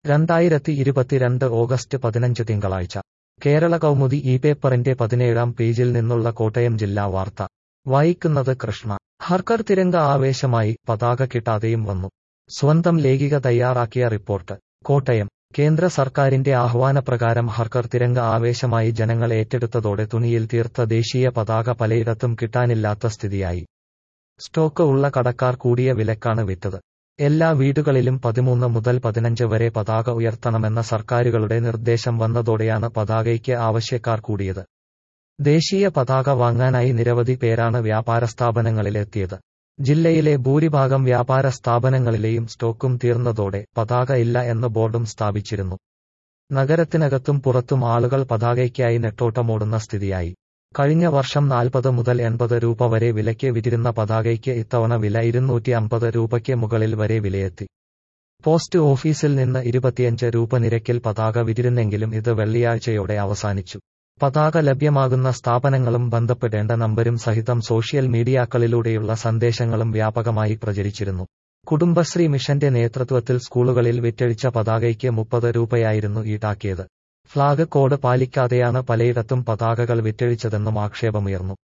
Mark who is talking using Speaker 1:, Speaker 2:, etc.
Speaker 1: രണ്ടായിരത്തി ഇരുപത്തിരണ്ട് ഓഗസ്റ്റ് പതിനഞ്ച് തിങ്കളാഴ്ച കേരള കൗമുദി ഈ പേപ്പറിന്റെ പതിനേഴാം പേജിൽ നിന്നുള്ള കോട്ടയം ജില്ലാ വാർത്ത വായിക്കുന്നത് കൃഷ്ണ ഹർക്കർ തിരങ്ക ആവേശമായി പതാക കിട്ടാതെയും വന്നു സ്വന്തം ലേഖിക തയ്യാറാക്കിയ റിപ്പോർട്ട് കോട്ടയം കേന്ദ്ര സർക്കാരിന്റെ ആഹ്വാനപ്രകാരം ഹർക്കർ തിരങ്ക ആവേശമായി ജനങ്ങൾ ഏറ്റെടുത്തതോടെ തുണിയിൽ തീർത്ത ദേശീയ പതാക പലയിടത്തും കിട്ടാനില്ലാത്ത സ്ഥിതിയായി സ്റ്റോക്ക് ഉള്ള കടക്കാർ കൂടിയ വിലക്കാണ് വിറ്റത് എല്ലാ വീടുകളിലും പതിമൂന്ന് മുതൽ പതിനഞ്ച് വരെ പതാക ഉയർത്തണമെന്ന സർക്കാരുകളുടെ നിർദ്ദേശം വന്നതോടെയാണ് പതാകയ്ക്ക് ആവശ്യക്കാർ കൂടിയത് ദേശീയ പതാക വാങ്ങാനായി നിരവധി പേരാണ് വ്യാപാര സ്ഥാപനങ്ങളിലെത്തിയത് ജില്ലയിലെ ഭൂരിഭാഗം വ്യാപാര സ്ഥാപനങ്ങളിലെയും സ്റ്റോക്കും തീർന്നതോടെ പതാക ഇല്ല എന്ന് ബോർഡും സ്ഥാപിച്ചിരുന്നു നഗരത്തിനകത്തും പുറത്തും ആളുകൾ പതാകയ്ക്കായി നെട്ടോട്ടമോടുന്ന സ്ഥിതിയായി കഴിഞ്ഞ വർഷം നാൽപ്പത് മുതൽ എൺപത് രൂപ വരെ വിലയ്ക്ക് വിറ്റിരുന്ന പതാകയ്ക്ക് ഇത്തവണ വില ഇരുന്നൂറ്റി അമ്പത് രൂപയ്ക്ക് മുകളിൽ വരെ വിലയെത്തി പോസ്റ്റ് ഓഫീസിൽ നിന്ന് ഇരുപത്തിയഞ്ച് രൂപ നിരക്കിൽ പതാക വിറ്റിരുന്നെങ്കിലും ഇത് വെള്ളിയാഴ്ചയോടെ അവസാനിച്ചു പതാക ലഭ്യമാകുന്ന സ്ഥാപനങ്ങളും ബന്ധപ്പെടേണ്ട നമ്പരും സഹിതം സോഷ്യൽ മീഡിയാക്കളിലൂടെയുള്ള സന്ദേശങ്ങളും വ്യാപകമായി പ്രചരിച്ചിരുന്നു കുടുംബശ്രീ മിഷന്റെ നേതൃത്വത്തിൽ സ്കൂളുകളിൽ വിറ്റഴിച്ച പതാകയ്ക്ക് മുപ്പത് രൂപയായിരുന്നു ഈടാക്കിയത് ഫ്ളാഗ് കോഡ് പാലിക്കാതെയാണ് പലയിടത്തും പതാകകൾ വിറ്റഴിച്ചതെന്നും ആക്ഷേപമുയർന്നു